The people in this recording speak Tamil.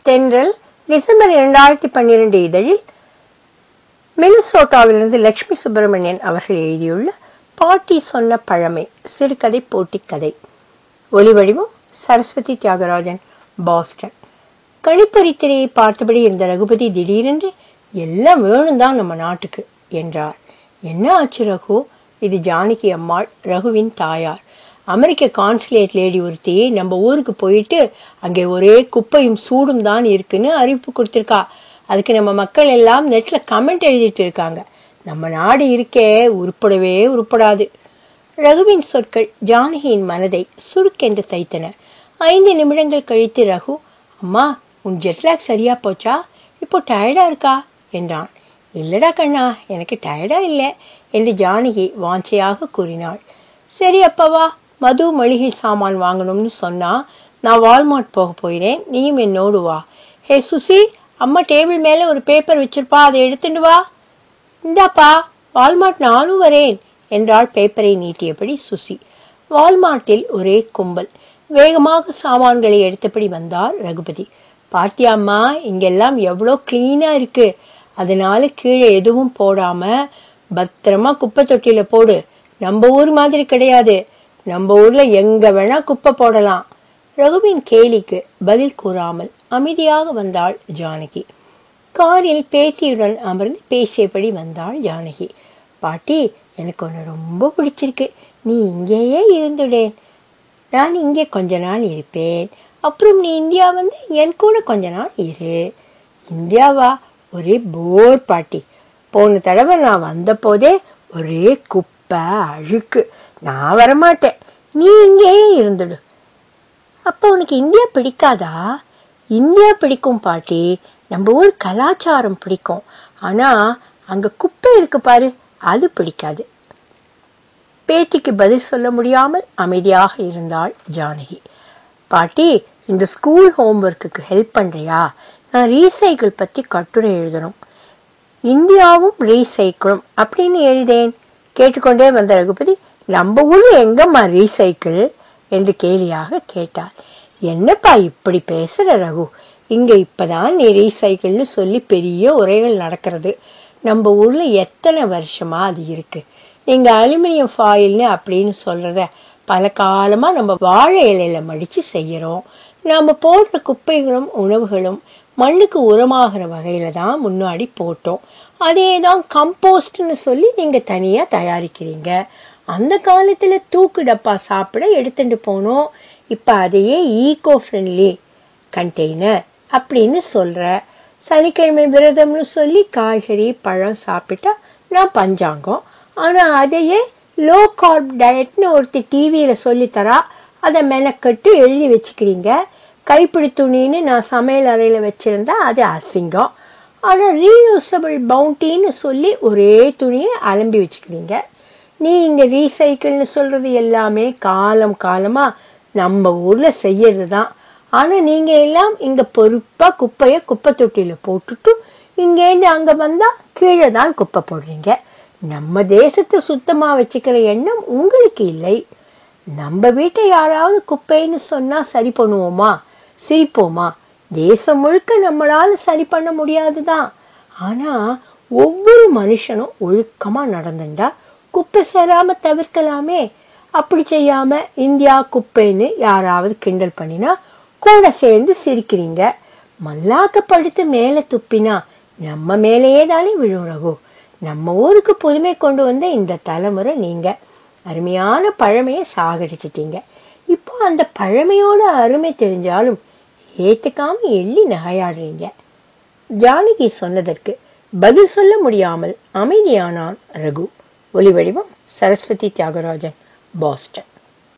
தென்றல் டிசம்பர் இரண்டாயிரத்தி பன்னிரண்டு இதழில் மினிசோட்டாவிலிருந்து லட்சுமி சுப்பிரமணியன் அவர்கள் எழுதியுள்ள பாட்டி சொன்ன பழமை சிறுகதை போட்டி கதை ஒலிவடிவம் சரஸ்வதி தியாகராஜன் பாஸ்டன் கணிப்பொறித்திரையை பார்த்தபடி இருந்த ரகுபதி திடீரென்று எல்லாம் வேணும் தான் நம்ம நாட்டுக்கு என்றார் என்ன ஆச்சு ரகு இது ஜானகி அம்மாள் ரகுவின் தாயார் அமெரிக்க கான்சுலேட் லேடி ஒருத்தி நம்ம ஊருக்கு போயிட்டு அங்கே ஒரே குப்பையும் சூடும் தான் இருக்குன்னு அறிவிப்பு கொடுத்திருக்கா அதுக்கு நம்ம மக்கள் எல்லாம் நெட்ல கமெண்ட் எழுதிட்டு இருக்காங்க நம்ம நாடு இருக்கே உருப்படவே உருப்படாது ரகுவின் சொற்கள் ஜானகியின் மனதை சுருக்கென்று தைத்தன ஐந்து நிமிடங்கள் கழித்து ரகு அம்மா உன் ஜெட்லாக் சரியா போச்சா இப்போ டயர்டா இருக்கா என்றான் இல்லடா கண்ணா எனக்கு டயர்டா இல்லை என்று ஜானகி வாஞ்சையாக கூறினாள் சரி அப்பவா மது மளிகை சாமான் வாங்கணும்னு சொன்னா நான் வால்மார்ட் போக போயிறேன் நீயும் என்னோடு வா ஹே சுசி அம்மா டேபிள் மேல ஒரு பேப்பர் வச்சிருப்பா அதை எடுத்துட்டு வா இந்தாப்பா வால்மார்ட் நானும் வரேன் என்றாள் பேப்பரை நீட்டியபடி சுசி வால்மார்ட்டில் ஒரே கும்பல் வேகமாக சாமான்களை எடுத்தபடி வந்தார் ரகுபதி பாட்டியம்மா இங்கெல்லாம் எவ்வளோ கிளீனா இருக்கு அதனால கீழே எதுவும் போடாம பத்திரமா குப்பை தொட்டியில போடு நம்ம ஊர் மாதிரி கிடையாது நம்ம ஊர்ல எங்க வேணா குப்பை போடலாம் ரகுவின் கேலிக்கு பதில் கூறாமல் அமைதியாக வந்தாள் ஜானகி காரில் பேத்தியுடன் அமர்ந்து பேசியபடி வந்தாள் ஜானகி பாட்டி எனக்கு ஒன்று ரொம்ப பிடிச்சிருக்கு நீ இங்கேயே இருந்துடேன் நான் இங்கே கொஞ்ச நாள் இருப்பேன் அப்புறம் நீ இந்தியா வந்து என் கூட கொஞ்ச நாள் இரு இந்தியாவா ஒரே போர் பாட்டி போன தடவை நான் வந்த போதே ஒரே குப்பை அழுக்கு நான் வரமாட்டேன் நீ இங்கேயே இருந்துடு அப்ப உனக்கு இந்தியா பிடிக்காதா இந்தியா பிடிக்கும் பாட்டி நம்ம ஊர் கலாச்சாரம் பிடிக்கும் ஆனா அங்க குப்பை இருக்கு பாரு அது பிடிக்காது பேத்திக்கு பதில் சொல்ல முடியாமல் அமைதியாக இருந்தாள் ஜானகி பாட்டி இந்த ஸ்கூல் ஹோம்ஒர்க்குக்கு ஹெல்ப் பண்றியா நான் ரீசைக்கிள் பத்தி கட்டுரை எழுதணும் இந்தியாவும் ரீசைக்கிளும் அப்படின்னு எழுதேன் கேட்டுக்கொண்டே வந்த ரகுபதி நம்ம ஊர்ல எங்கம்மா ரீசைக்கிள் என்று கேலியாக கேட்டார் என்னப்பா இப்படி பேசுற ரகு இங்க இப்பதான் நீ ரீசைக்கிள்னு சொல்லி பெரிய உரைகள் நடக்கிறது நம்ம ஊர்ல எத்தனை வருஷமா அது இருக்கு நீங்க அலுமினியம் ஃபாயில்னு அப்படின்னு சொல்றத பல காலமா நம்ம வாழை இலையில மடிச்சு செய்யறோம் நாம போடுற குப்பைகளும் உணவுகளும் மண்ணுக்கு உரமாகிற வகையில தான் முன்னாடி போட்டோம் அதே தான் கம்போஸ்ட்னு சொல்லி நீங்க தனியா தயாரிக்கிறீங்க அந்த காலத்துல தூக்கு டப்பா சாப்பிட எடுத்துட்டு போனோம் இப்ப அதையே ஈகோ ஃப்ரெண்ட்லி கண்டெய்னர் அப்படின்னு சொல்ற சனிக்கிழமை விரதம்னு சொல்லி காய்கறி பழம் சாப்பிட்டா நான் பஞ்சாங்கம் ஆனா அதையே லோ கார்ப் டயட்னு ஒருத்தி டிவியில சொல்லித்தரா அதை மெனக்கட்டு எழுதி வச்சுக்கிறீங்க கைப்பிடி துணின்னு நான் சமையல் அறையில வச்சிருந்தா அது அசிங்கம் ஆனா ரீயூசபிள் பவுண்டின்னு சொல்லி ஒரே துணியை அலம்பி வச்சுக்கிறீங்க நீ இங்க ரீசைக்கிள்னு சொல்றது எல்லாமே காலம் காலமா நம்ம ஊர்ல செய்யறது தான் ஆனா நீங்க எல்லாம் இங்க பொறுப்பா குப்பைய குப்பை தொட்டியில போட்டுட்டு இங்கேருந்து அங்க வந்தா கீழே தான் குப்பை போடுறீங்க நம்ம தேசத்தை சுத்தமா வச்சுக்கிற எண்ணம் உங்களுக்கு இல்லை நம்ம வீட்டை யாராவது குப்பைன்னு சொன்னா சரி பண்ணுவோமா சிரிப்போமா தேசம் முழுக்க நம்மளால சரி பண்ண முடியாதுதான் ஆனா ஒவ்வொரு மனுஷனும் ஒழுக்கமா நடந்துட்டா குப்பை சேராம தவிர்க்கலாமே அப்படி செய்யாம இந்தியா குப்பைன்னு யாராவது கிண்டல் பண்ணினா கூட சேர்ந்து சிரிக்கிறீங்க மல்லாக்க படுத்து மேல துப்பினா நம்ம மேலேயே தானே விழும் ரகு நம்ம ஊருக்கு புதுமை கொண்டு வந்த இந்த தலைமுறை நீங்க அருமையான பழமையை சாகடிச்சிட்டீங்க இப்போ அந்த பழமையோட அருமை தெரிஞ்சாலும் ஏத்துக்காம எள்ளி நகையாடுறீங்க ஜானகி சொன்னதற்கு பதில் சொல்ல முடியாமல் அமைதியானான் ரகு ஒலிவடிவம் சரஸ்வதி தியாகராஜன் பாஸ்டன்